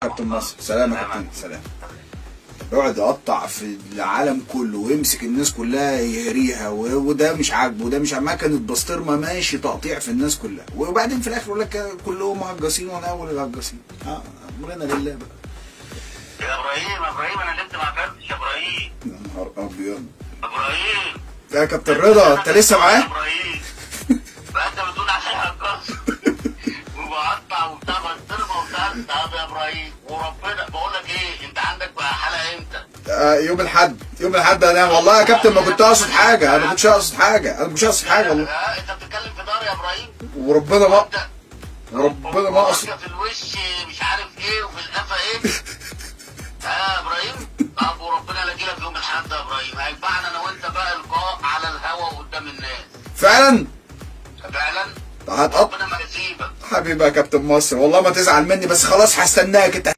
كابتن مصر سلام يا كابتن سلام يقعد يقطع في العالم كله ويمسك الناس كلها يهريها و- وده مش عاجبه وده مش عاجبه ما كانت بسطرمه ماشي تقطيع في الناس كلها وبعدين في الاخر يقول لك كلهم هجاسين وانا اول الهجاسين اه امرنا لله بقى يا ابراهيم يا ابراهيم انا لسه ما قفلتش يا ابراهيم يا نهار ابيض ابراهيم ده يا كابتن رضا انت لسه يا معاه؟ ابراهيم بقى انت بتقول عشان هجاص وبقطع وبتاع بسطرمه وبتاع طب يا ابراهيم وربنا بقول لك ايه انت عندك بقى حلقه امتى؟ آه يوم الاحد يوم الاحد انا والله يا كابتن ما كنت اقصد حاجه انا ما كنتش اقصد حاجه انا مش قاصد حاجه والله اه انت بتتكلم في دار يا ابراهيم وربنا ما انت وربنا ما اقصد في الوش مش عارف ايه وفي القفا ايه اه يا ابراهيم طب وربنا لاجي لك يوم الاحد يا ابراهيم هينفعنا انا وانت بقى لقاء على الهوا وقدام الناس فعلا فعلا هتقطع ربنا ما يسيبك حبيبي يا كابتن مصر والله ما تزعل مني بس خلاص هستناك انت